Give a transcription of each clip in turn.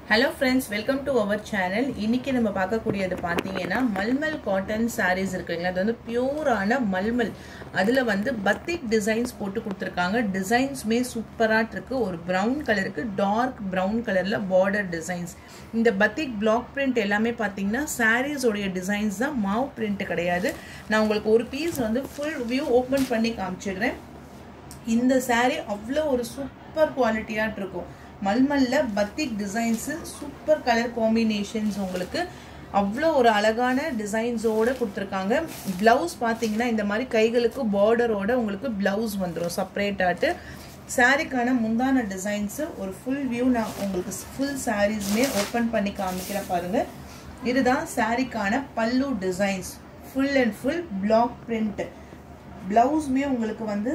hello friends welcome to our channel இன்னைக்கு நம்ம பார்க்கக்கூடியது பார்த்தீங்கன்னா மல்மல் காட்டன் சாரீஸ் இருக்குங்களா அது வந்து பியூரான மல்மல் அதில் வந்து பத்திக் டிசைன்ஸ் போட்டு கொடுத்துருக்காங்க டிசைன்ஸுமே சூப்பராக இருக்கு ஒரு ப்ரௌன் கலருக்கு டார்க் ப்ரௌன் கலரில் பார்டர் டிசைன்ஸ் இந்த பத்திக் பிளாக் பிரிண்ட் எல்லாமே பார்த்தீங்கன்னா சாரீஸோடைய டிசைன்ஸ் தான் மாவு பிரிண்ட் கிடையாது நான் உங்களுக்கு ஒரு பீஸ் வந்து ஃபுல் வியூ ஓப்பன் பண்ணி காமிச்சிடுறேன் இந்த saree அவ்வளோ ஒரு சூப்பர் குவாலிட்டியாக இருக்கும் மல்மல்ல batik designs super colour combinations உங்களுக்கு அவ்வளோ ஒரு அழகான டிசைன்ஸோடு கொடுத்துருக்காங்க ப்ளவுஸ் பார்த்தீங்கன்னா இந்த மாதிரி கைகளுக்கு பார்டரோட உங்களுக்கு ப்ளவுஸ் வந்துடும் செப்பரேட்டாட்டு சாரீக்கான முந்தான டிசைன்ஸு ஒரு ஃபுல் வியூ நான் உங்களுக்கு ஃபுல் சாரீஸுமே ஓப்பன் பண்ணி காமிக்கிறேன் பாருங்கள் இதுதான் சாரீக்கான பல்லு designs full and full black print ப்ளவுஸுமே உங்களுக்கு வந்து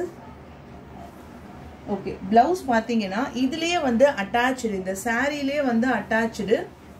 ஓகே பிளவுஸ் பார்த்தீங்கன்னா இதுலயே வந்து அட்டாச்சு இந்த சாரீலே வந்து அட்டாச்சு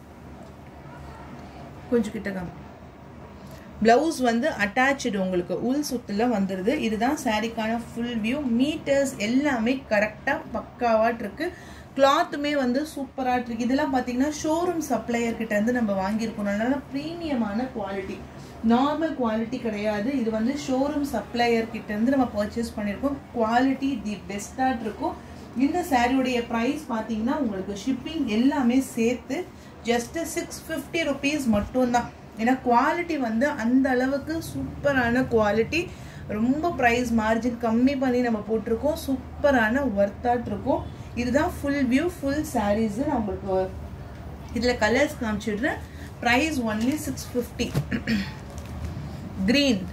கொஞ்சம் கிட்ட காமி பிளவுஸ் வந்து அட்டாச்சு உங்களுக்கு உள் சுத்துல வந்துடுது இதுதான் சாரீக்கான ஃபுல் வியூ மீட்டர்ஸ் எல்லாமே கரெக்டாக பக்காவாட் இருக்கு கிளாத்துமே வந்து சூப்பராக இருக்கு இதெல்லாம் பார்த்தீங்கன்னா ஷோரூம் சப்ளையர் கிட்ட இருந்து நம்ம வாங்கியிருக்கோம் அதனால ப்ரீமியமான குவாலிட்டி நார்மல் குவாலிட்டி கிடையாது இது வந்து ஷோரூம் சப்ளையர் கிட்ட இருந்து நம்ம பர்ச்சேஸ் பண்ணியிருக்கோம் குவாலிட்டி தி பெஸ்ட்டாக இருக்கும் இந்த சாரியுடைய ப்ரைஸ் பார்த்தீங்கன்னா உங்களுக்கு ஷிப்பிங் எல்லாமே சேர்த்து ஜஸ்ட் சிக்ஸ் ஃபிஃப்டி ருபீஸ் மட்டும்தான் ஏன்னா குவாலிட்டி வந்து அந்த அளவுக்கு சூப்பரான குவாலிட்டி ரொம்ப ப்ரைஸ் மார்ஜின் கம்மி பண்ணி நம்ம போட்டிருக்கோம் சூப்பரான ஒர்த்தாட் இருக்கும் இதுதான் ஃபுல் வியூ ஃபுல் சாரீஸ் நான் உங்களுக்கு இதில் கலர்ஸ் காமிச்சிடுறேன் price only six fifty green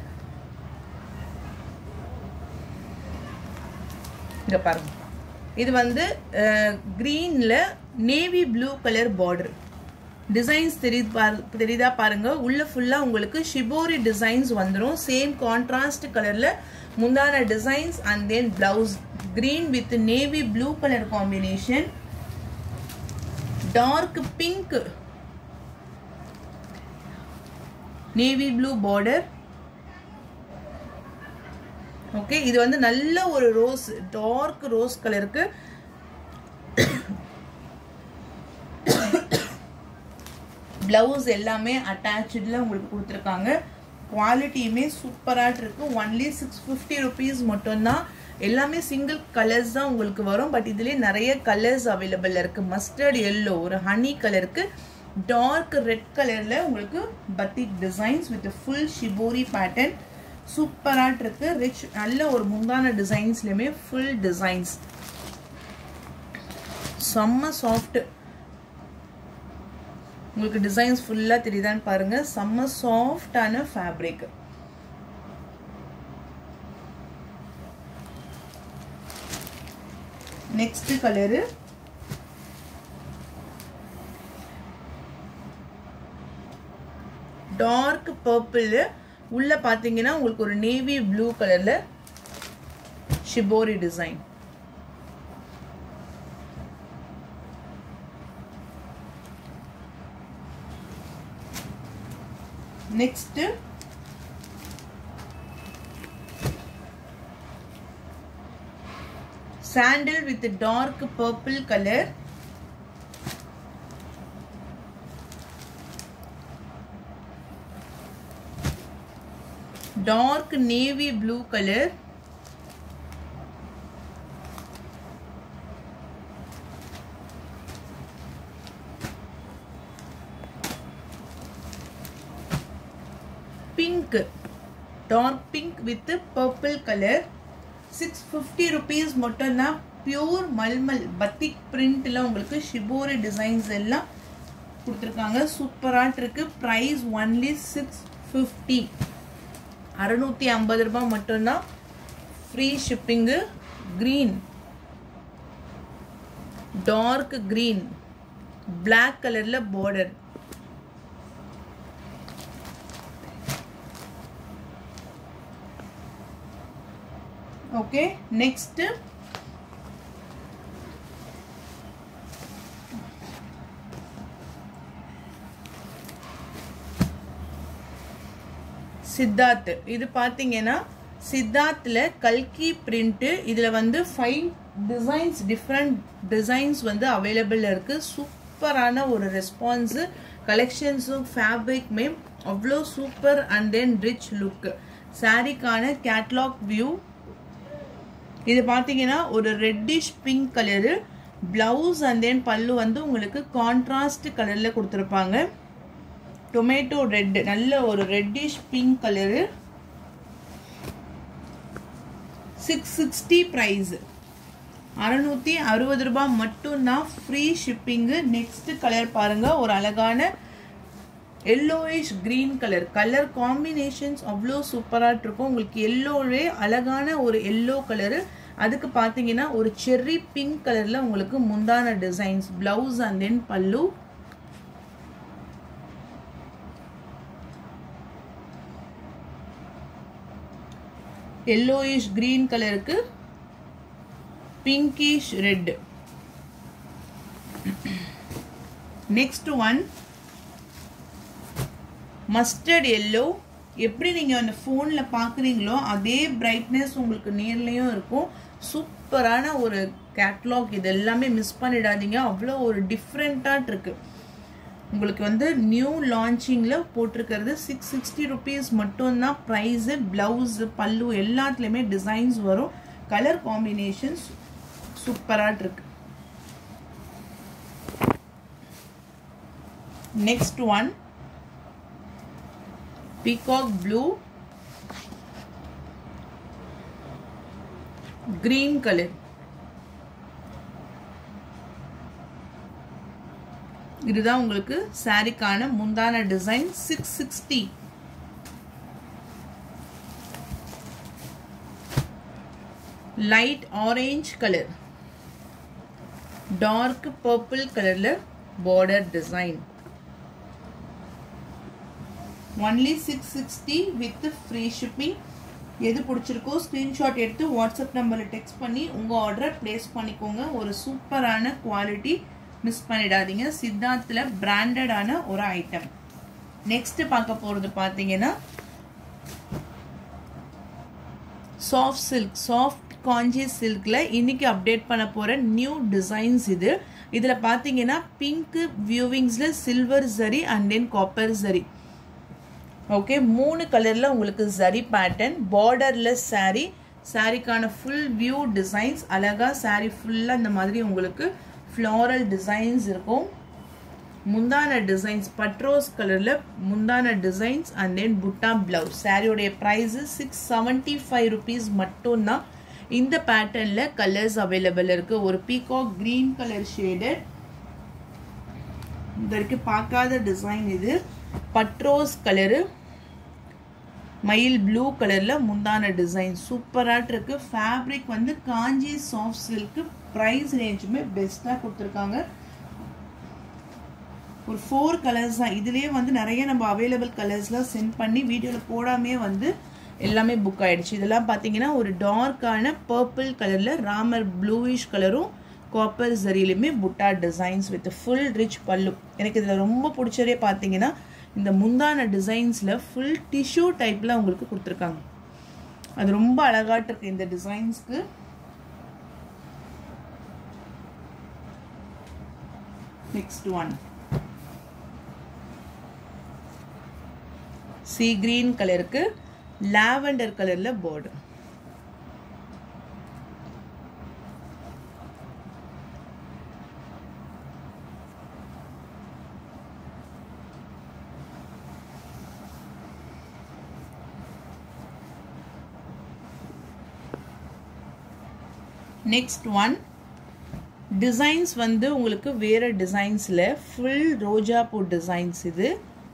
இங்க பாருங்க இது வந்து கிரீன்ல navy blue colour border designs தெரியுது பாரு தெரியுதா பாருங்க உள்ள ஃபுல்லா உங்களுக்கு ஷிபோரி டிசைன்ஸ் வந்துடும் சேம் கான்ட்ராஸ்ட் கலர்ல முந்தான designs and then blouse green with navy blue colour combination dark pink navy blue border okay இது வந்து நல்ல ஒரு ரோஸ் டார்க் ரோஸ் கலருக்கு பிளவுஸ் எல்லாமே அட்டாச்சில் உங்களுக்கு கொடுத்துருக்காங்க குவாலிட்டியுமே சூப்பராக இருக்கு ஒன்லி சிக்ஸ் ஃபிஃப்டி ருபீஸ் மட்டும்தான் எல்லாமே சிங்கிள் கலர்ஸ் தான் உங்களுக்கு வரும் பட் இதுலேயே நிறைய கலர்ஸ் அவைலபிள் இருக்கு மஸ்டர்ட் எல்லோ ஒரு ஹனி கலருக்கு டார்க் ரெட் கலரில் உங்களுக்கு batik designs with full shibori pattern சூப்பராக இருக்கு ரிச் நல்ல ஒரு முந்தான டிசைன்ஸ்லையுமே ஃபுல் டிசைன்ஸ் செம்ம சாஃப்ட் உங்களுக்கு டிசைன்ஸ் ஃபுல்லாக தெரியுதான்னு பாருங்க செம்ம சாஃப்டான fabric next colour dark purple உள்ள பார்த்தீங்கன்னா உங்களுக்கு ஒரு நேவி ப்ளூ கலர்ல ஷிபோரி டிசைன் நெக்ஸ்ட் சாண்டில் with dark purple colour dark navy blue colour pink dark pink with purple colour six fifty rupees மட்டும்தான் பியூர் மல்மல் பத்திக் பிரிண்ட்ல உங்களுக்கு ஷிபோரி டிசைன்ஸ் எல்லாம் கொடுத்துருக்காங்க சூப்பராக இருக்கு ப்ரைஸ் ஒன்லி சிக்ஸ் ஃபிஃப்டி அறுநூற்றி ஐம்பது ரூபாய் மட்டும்தான் free shipping green dark green black கலரில் பார்டர் ஓகே நெக்ஸ்ட்டு சித்தார்த் இது பார்த்தீங்கன்னா சித்தார்த்தில் கல்கி பிரிண்ட்டு இதில் வந்து ஃபைவ் டிசைன்ஸ் டிஃப்ரெண்ட் டிசைன்ஸ் வந்து அவைலபிள் இருக்குது சூப்பர் சூப்பரான ஒரு ரெஸ்பான்ஸு கலெக்ஷன்ஸும் ஃபேப்ரிக்மே அவ்வளோ super and then rich look சாரிக்கான கேட்லாக் வியூ இது பார்த்தீங்கன்னா ஒரு reddish pink colour blouse and then pallu வந்து உங்களுக்கு கான்ட்ராஸ்ட் கலரில் கொடுத்துருப்பாங்க டொமேட்டோ ரெட் நல்ல ஒரு reddish pink colour six sixty price அறநூற்றி அறுபது ரூபாய் மட்டும்தான் ஃப்ரீ ஷிப்பிங்கு நெக்ஸ்ட் கலர் பாருங்கள் ஒரு அழகான yellowish green colour colour combinations அவ்வளோ சூப்பராக இருக்கும் உங்களுக்கு எல்லோவே அழகான ஒரு எல்லோ கலரு அதுக்கு பார்த்தீங்கன்னா ஒரு செர்ரி பிங்க் கலரில் உங்களுக்கு முந்தான designs blouse and then pallu yellowish green கலருக்கு pinkish red next one mustard yellow எப்படி நீங்கள் அந்த ஃபோனில் பார்க்குறீங்களோ அதே பிரைட்னஸ் உங்களுக்கு நேர்லேயும் இருக்கும் சூப்பரான ஒரு கேட்லாக் இது எல்லாமே மிஸ் பண்ணிடாதீங்க அவ்வளோ ஒரு டிஃப்ரெண்ட்டாக இருக்கு உங்களுக்கு வந்து நியூ லான்ச்சிங்கில் போட்டிருக்கிறது சிக்ஸ் சிக்ஸ்டி ருபீஸ் மட்டும்தான் ப்ரைஸு ப்ளவுஸு பல்லு எல்லாத்துலேயுமே டிசைன்ஸ் வரும் கலர் காம்பினேஷன்ஸ் சூப்பராக இருக்கு next one peacock blue green color இதுதான் உங்களுக்கு சாரிக்கான முந்தான design six sixty light orange colour dark purple கலர்ல border design only six sixty with free shipping எது பிடிச்சிருக்கோ ஸ்க்ரீன்ஷாட் எடுத்து வாட்ஸ்அப் நம்பரில் டெக்ஸ்ட் பண்ணி உங்கள் ஆர்டரை ப்ளேஸ் பண்ணிக்கோங்க ஒரு சூப்பரான குவாலிட்டி மிஸ் பண்ணிடாதீங்க சித்தார்த்தில் பிராண்டடான ஒரு ஐட்டம் நெக்ஸ்ட் பார்க்க போகிறது பார்த்தீங்கன்னா சாஃப்ட் சில்க் சாஃப்ட் காஞ்சி சில்கில் இன்னைக்கு அப்டேட் பண்ண போகிற நியூ டிசைன்ஸ் இது இதில் பார்த்தீங்கன்னா பிங்க் வியூவிங்ஸில் சில்வர் சரி அண்ட் தென் காப்பர் சரி ஓகே மூணு கலரில் உங்களுக்கு ஜரி பேட்டர்ன் பார்டர்லெஸ் சாரீ சாரீக்கான ஃபுல் வியூ டிசைன்ஸ் அழகாக சாரீ ஃபுல்லாக இந்த மாதிரி உங்களுக்கு ஃப்ளாரல் டிசைன்ஸ் இருக்கும் முந்தான டிசைன்ஸ் பட்ரோஸ் கலரில் முந்தான designs and then butta blouse சாரியோடைய price six seventy five rupees மட்டும்தான் இந்த பேட்டர்னில் கலர்ஸ் அவைலபிள் இருக்குது ஒரு பீகாக் க்ரீன் கலர் ஷேடட் இது வரைக்கும் பார்க்காத டிசைன் இது பட்ரோஸ் கலரு மயில் ப்ளூ கலரில் முந்தான டிசைன் சூப்பராக இருக்கு ஃபேப்ரிக் வந்து காஞ்சி சாஃப்ட் சில்க்கு ப்ரைஸ் ரேஞ்சுமே பெஸ்ட்டாக கொடுத்துருக்காங்க ஒரு ஃபோர் கலர்ஸ் தான் இதுலேயே வந்து நிறைய நம்ம அவைலபிள் கலர்ஸ்லாம் சென்ட் பண்ணி வீடியோவில் போடாமே வந்து எல்லாமே புக் ஆயிடுச்சு இதெல்லாம் பார்த்தீங்கன்னா ஒரு டார்க்கான பர்பிள் கலரில் ராமர் ப்ளூயிஷ் கலரும் காப்பர் ஜரியிலுமே butta designs with full rich பல்லு எனக்கு இதில் ரொம்ப பிடிச்சதே பார்த்தீங்கன்னா இந்த முந்தான டிசைன்ஸில் ஃபுல் டிஷ்யூ டைப்பில் உங்களுக்கு கொடுத்துருக்காங்க அது ரொம்ப அழகாட்டு இருக்கு இந்த டிசைன்ஸ்க்கு நெக்ஸ்ட் ஒன் சி கிரீன் கலருக்கு லாவெண்டர் கலரில் போர்டு நெக்ஸ்ட் ஒன் டிசைன்ஸ் வந்து உங்களுக்கு வேறு டிசைன்ஸில் ஃபுல் ரோஜா பூ டிசைன்ஸ் இது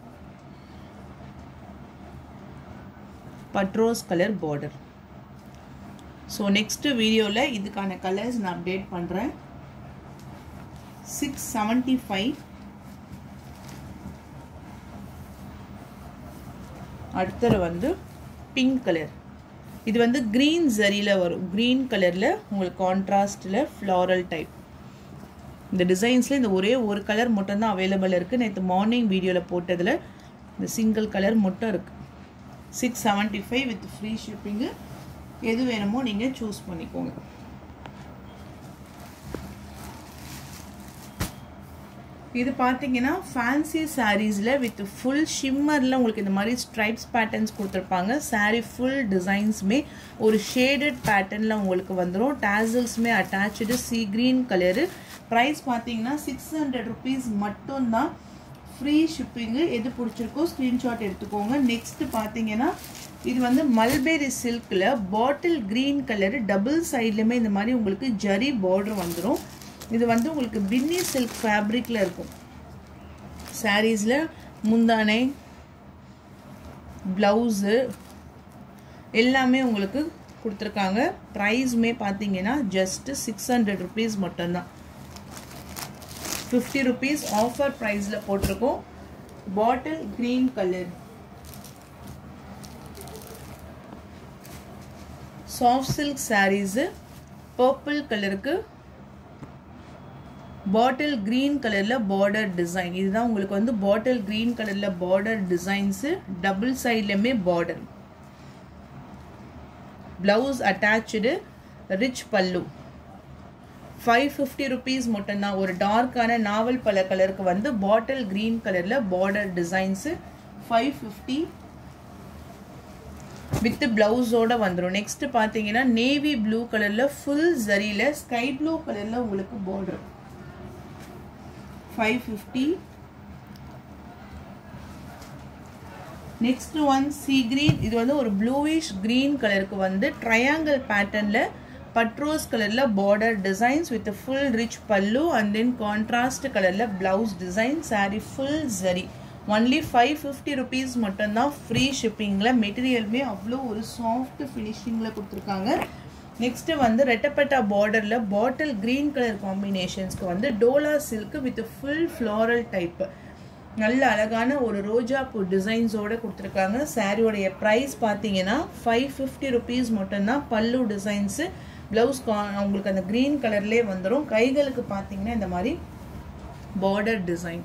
பட்ரோஸ் கலர் பார்டர் ஸோ நெக்ஸ்ட்டு வீடியோவில் இதுக்கான கலர்ஸ் நான் அப்டேட் பண்ணுறேன் சிக்ஸ் செவன்ட்டி ஃபைவ் அடுத்தது வந்து பிங்க் கலர் இது வந்து க்ரீன் ஜரியில் வரும் க்ரீன் கலரில் உங்களுக்கு கான்ட்ராஸ்டில் ஃப்ளாரல் டைப் இந்த டிசைன்ஸில் இந்த ஒரே ஒரு கலர் மட்டும்தான் அவைலபிள் இருக்குது நேற்று மார்னிங் வீடியோவில் போட்டதில் இந்த சிங்கிள் கலர் மட்டும் இருக்குது six seventy five with free shipping எது வேணுமோ நீங்கள் சூஸ் பண்ணிக்கோங்க இது பார்த்தீங்கன்னா ஃபேன்சி சாரீஸில் வித் ஃபுல் ஷிம்மரில் உங்களுக்கு இந்த மாதிரி ஸ்ட்ரைப்ஸ் பேட்டர்ன்ஸ் கொடுத்துருப்பாங்க சாரீ ஃபுல் டிசைன்ஸுமே ஒரு ஷேடட் பேட்டர்னில் உங்களுக்கு வந்துடும் டேசல்ஸுமே attach sea green colour price பார்த்தீங்கன்னா சிக்ஸ் ஹண்ட்ரட் ருபீஸ் மட்டும்தான் ஃப்ரீ ஷிப்பிங்கு எது பிடிச்சிருக்கோ ஸ்க்ரீன்ஷாட் எடுத்துக்கோங்க நெக்ஸ்ட் பார்த்தீங்கன்னா இது வந்து மல்பெரி சில்கில் பாட்டில் க்ரீன் கலரு டபுள் சைட்லையுமே இந்த மாதிரி உங்களுக்கு ஜரி பார்டர் வந்துடும் இது வந்து உங்களுக்கு பின்னி சில்க் ஃபேப்ரிக்கில் இருக்கும் சாரீஸில் முந்தானை ப்ளவுஸு எல்லாமே உங்களுக்கு கொடுத்துருக்காங்க ப்ரைஸுமே பார்த்தீங்கன்னா ஜஸ்ட்டு சிக்ஸ் ஹண்ட்ரட் ருபீஸ் மட்டும்தான் ஃபிஃப்டி ருபீஸ் ஆஃபர் ப்ரைஸில் போட்டிருக்கோம் bottle green colour soft silk saris purple கலருக்கு பாட்டில் க்ரீன் கலரில் பார்டர் டிசைன் இதுதான் உங்களுக்கு வந்து பாட்டில் க்ரீன் கலரில் பார்டர் டிசைன்ஸு டபுள் சைட்லையுமே border blouse attach rich pallu five fifty rupees மட்டும்தான் ஒரு டார்க்கான நாவல் பல கலருக்கு வந்து பாட்டில் க்ரீன் கலரில் border designs five fifty with பிளவுஸோட வந்துடும் நெக்ஸ்ட் பார்த்தீங்கன்னா நேவி ப்ளூ கலரில் ஃபுல் ஜரியில் ஸ்கை ப்ளூ கலரில் உங்களுக்கு border five fifty next one sea green இது வந்து ஒரு ப்ளூவிஷ் கிரீன் கலருக்கு வந்து ட்ரையாங்கிள் பேட்டர்னில் பட்ரோஸ் கலரில் border designs with full rich pallu and then contrast கலரில் blouse design sari full zari only five fifty rupees மட்டும்தான் ஃப்ரீ ஷிப்பிங்கில் மெட்டீரியலுமே அவ்வளோ ஒரு சாஃப்ட் ஃபினிஷிங்கில் கொடுத்துருக்காங்க நெக்ஸ்ட்டு வந்து ரெட்டப்பட்டா பார்டரில் பாட்டில் க்ரீன் கலர் காம்பினேஷன்ஸ்க்கு வந்து Dola silk with full floral type நல்ல அழகான ஒரு ரோஜா பூ டிசைன்ஸோடு கொடுத்துருக்காங்க சாரியோடைய ப்ரைஸ் பார்த்தீங்கன்னா ஃபைவ் ஃபிஃப்டி ருபீஸ் மட்டும்தான் பல்லு டிசைன்ஸு ப்ளவுஸ் கா உங்களுக்கு அந்த க்ரீன் கலர்லேயே வந்துடும் கைகளுக்கு பார்த்தீங்கன்னா இந்த மாதிரி border design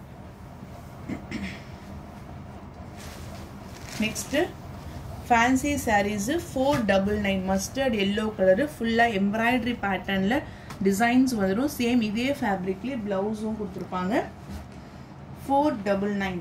next fancy sarees four double nine mustard yellow colour ஃபுல்லாக எம்ப்ராய்டரி பேட்டர்னில் டிசைன்ஸ் வந்துடும் சேம் இதே ஃபேப்ரிக்லேயே ப்ளவுஸும் கொடுத்துருப்பாங்க four double nine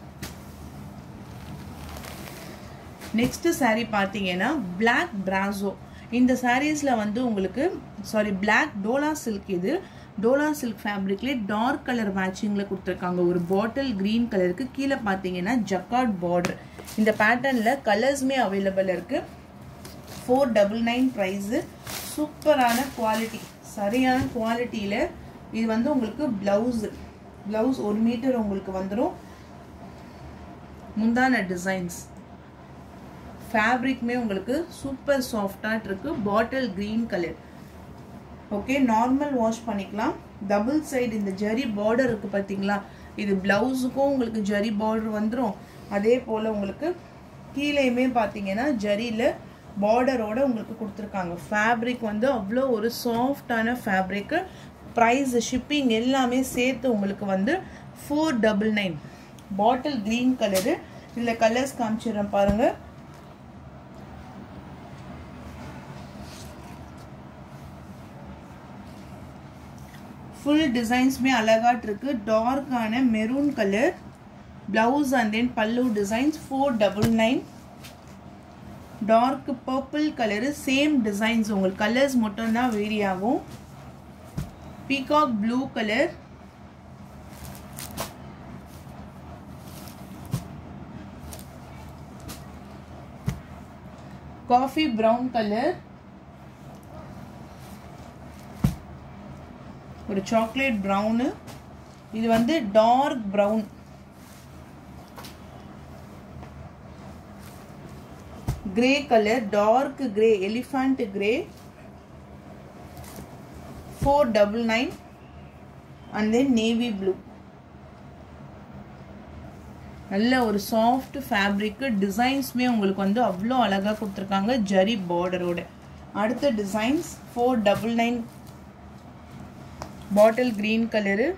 next sari பார்த்தீங்கன்னா பிளாக் பிராசோ இந்த சாரீஸில் வந்து உங்களுக்கு சாரி பிளாக் டோலா சில்க் இது டோலா சில்க் ஃபேப்ரிக்லேயே டார்க் கலர் மேட்சிங்கில் கொடுத்துருக்காங்க ஒரு பாட்டில் க்ரீன் கலருக்கு கீழே பார்த்தீங்கன்னா ஜக்காட் பார்டர் இந்த பேட்டர்னில் கலர்ஸுமே அவைலபிள் இருக்குது ஃபோர் டபுள் நைன் ப்ரைஸு சூப்பரான குவாலிட்டி சரியான குவாலிட்டியில் இது வந்து உங்களுக்கு ப்ளவுஸு ப்ளவுஸ் ஒரு மீட்டர் உங்களுக்கு வந்துடும் முந்தான டிசைன்ஸ் ஃபேப்ரிக்மே உங்களுக்கு சூப்பர் சாஃப்டாக இருக்குது bottle green colour okay normal wash பண்ணிக்கலாம் டபுள் சைடு இந்த ஜரி பார்டர் இருக்குது பார்த்தீங்களா இது ப்ளவுஸுக்கும் உங்களுக்கு ஜரி பார்டர் வந்துடும் அதே போல் உங்களுக்கு கீழேயுமே பார்த்தீங்கன்னா ஜரியில் பார்டரோட உங்களுக்கு கொடுத்துருக்காங்க ஃபேப்ரிக் வந்து அவ்வளோ ஒரு சாஃப்டான ஃபேப்ரிக்கு ப்ரைஸ் ஷிப்பிங் எல்லாமே சேர்த்து உங்களுக்கு வந்து four double nine bottle green colour இதில் கலர்ஸ் காமிச்சிடுறேன் பாருங்கள் ஃபுல் டிசைன்ஸுமே அழகாட்டு இருக்கு டார்க்கான maroon colour blouse and then pallu designs four double nine dark purple colour same designs உங்களுக்கு கலர்ஸ் மட்டும்தான் வேரி ஆகும் peacock blue colour coffee brown colour ஒரு சாக்லேட் ப்ரௌனு இது வந்து dark brown grey colour dark grey elephant grey four double nine and then navy blue நல்ல ஒரு soft fabric டிசைன்ஸுமே உங்களுக்கு வந்து அவ்வளோ அழகாக கொடுத்துருக்காங்க ஜரி பார்டரோட அடுத்த designs four double nine bottle green colour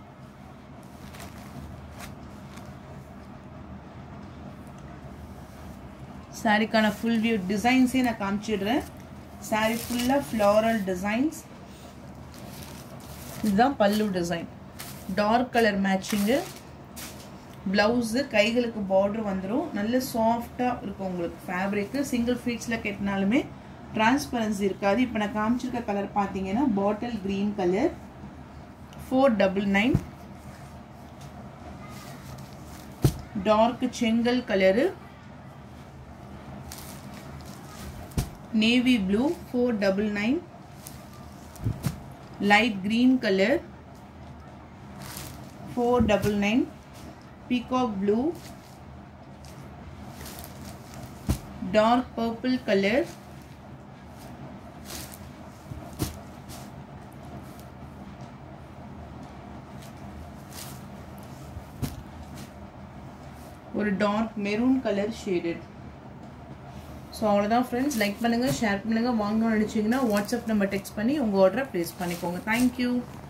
சாரிக்கான ஃபுல் வியூ டிசைன்ஸே நான் காமிச்சிடுறேன் சாரி ஃபுல்லாக ஃப்ளாரல் டிசைன்ஸ் இதுதான் pallu design dark colour matching blouse கைகளுக்கு பார்டர் வந்துடும் நல்ல சாஃப்டாக இருக்கும் உங்களுக்கு ஃபேப்ரிக்கு சிங்கிள் ஃபீட்ஸில் கட்டினாலுமே டிரான்ஸ்பரன்சி இருக்காது இப்போ நான் காமிச்சிருக்க கலர் பார்த்தீங்கன்னா bottle green colour four double nine dark செங்கல் கலரு navy blue four double nine light green colour four double nine peacock blue dark purple color ஒரு dark maroon colour shaded so அவ்வளோதான் ஃப்ரெண்ட்ஸ் லைக் பண்ணுங்கள் share பண்ணுங்கள் வாங்கணும்னு நினச்சிங்கன்னா WhatsApp number text பண்ணி உங்கள் ஆர்டரை ப்ளேஸ் பண்ணிக்கோங்க தேங்க்யூ